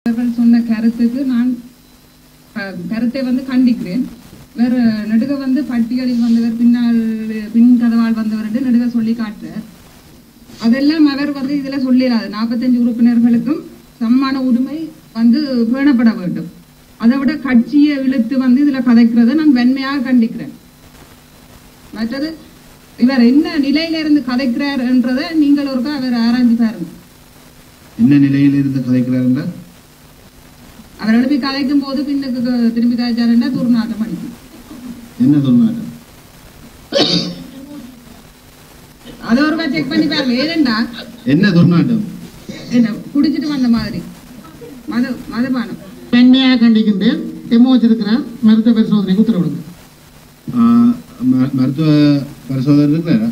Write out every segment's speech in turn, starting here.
அவர்கள் சொன்ன கருத்துக்கு நான் அஹ், கருத்தை வந்து கண்டிக்கிறேன் வேற நெடுக வந்து பட்டியலில் வந்தவர் பின்னால் பின் கதவால் வந்தவர் என்று நெடுக சொல்லி காட்டுறார் அதெல்லாம் அவர் வந்து இதுல சொல்லிடாது நாற்பத்தஞ்சு உறுப்பினர்களுக்கும் சமமான உரிமை வந்து பேணப்பட வேண்டும் அதை விட கட்சியை இழுத்து வந்து இதுல கதைக்கிறதை நான் வெண்மையாக கண்டிக்கிறேன் மற்றது இவர் என்ன நிலையில இருந்து கதைக்கிறார் என்றதை நீங்கள் ஒருக்கா அவர் ஆராய்ஞ்சு பாருங்க என்ன நிலையில் இருந்து கதைக்கிறார் என்றால் அவர் எழுப்பி கதைக்கும் போது பின்னுக்கு திரும்பி கதைச்சாருன்னா துர்நாட்டம் அடிக்கும் என்ன துர்நாட்டம் அதை ஒருக்கா செக் பண்ணி பாருங்க ஏனெண்டா என்ன துர்நாட்டம் என்ன குடிச்சிட்டு வந்த மாதிரி மது மதுபானம் பெண்மையாக கண்டிக்கின்றேன் டெமோ வச்சிருக்கிறேன் மருத்துவ பரிசோதனைக்கு உத்தரவிடுங்க ஆஹ் ம- மருத்துவ பரிசோதகர் இருக்கிறாரா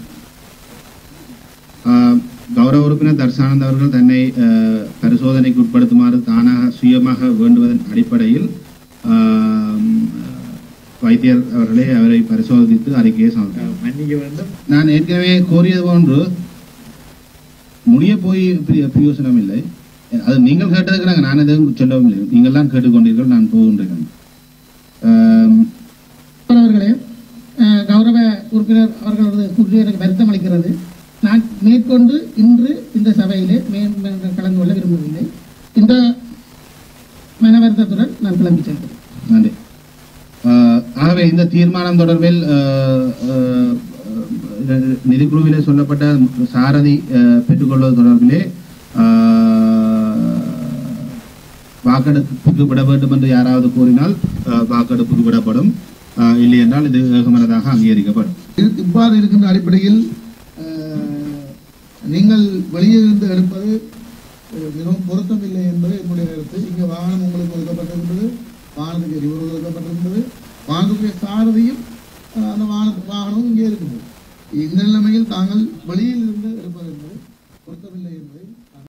ஆஹ் கௌரவ உறுப்பினர் தர்சானந்த் அவர்கள் தன்னை ஆஹ், பரிசோதனைக்கு உட்படுத்துமாறு தானாக சுயமாக வேண்டுவதன் அடிப்படையில் ஆஹ், வைத்தியர் அவர்களே அவரை பரிசோதித்து அறிக்கையை சமர்ப்பித்தார் மன்னிக்க வேண்டும் நான் ஏற்கனவே கோரியது போன்று முடிய போய் பிரிய- பிரயோசனம் இல்லை அது நீங்கள் கேட்டதுக்கு நாங்கள் நான் எதுவும் சொல்லவும் இல்லை நீங்கள் தான் கேட்டுக்கொண்டீர்கள் நான் போகின்றேன் ஆம், அவர்களே அஹ், கௌரவ உறுப்பினர் அவர்களது கூற்று எனக்கு வருத்தம் அளிக்கிறது நான் மேற்கொண்டு இன்று இந்த சபையிலே மேன் மேன் கலந்து கொள்ள விரும்பவில்லை இந்த மனவருத்தத்துடன் நான் கிளம்பி செல்கிறேன் நன்றி ஆஹ், ஆகவே இந்த தீர்மானம் தொடர்பில் ஆஹ், ஆஹ், ஆஹ், நிதிக்குழுவிலே சொல்லப்பட்ட சாரதி ஆஹ், பெற்றுக்கொள்வது தொடர்பிலே ஆஹ், வாக்கெடுப்புக்கு விட வேண்டும் என்று யாராவது கூறினால் ஆஹ், வாக்கெடுப்புக்கு விடப்படும் ஆஹ், இல்லை என்றால் இது ஏகமனதாக அங்கீகரிக்கப்படும் இது- இவ்வாறு இருக்கின்ற அடிப்படையில் அஹ், நீங்கள் வெளியே இருந்து எடுப்பது அஹ், மிகவும் பொருத்தமில்லை என்பது என்னுடைய கருத்து இங்கே வாகனம் உங்களுக்கு ஒதுக்கப்பட்டிருக்கிறது வாகனத்துக்கு எரிபொருள் ஒதுக்கப்பட்டிருக்கிறது வாகனத்துடைய சாரதியும் அஹ், அந்த வாகன வாகனமும் இங்கே இருக்குது இந்த நிலைமையில் தாங்கள் வெளியில் இருந்து எடுப்பது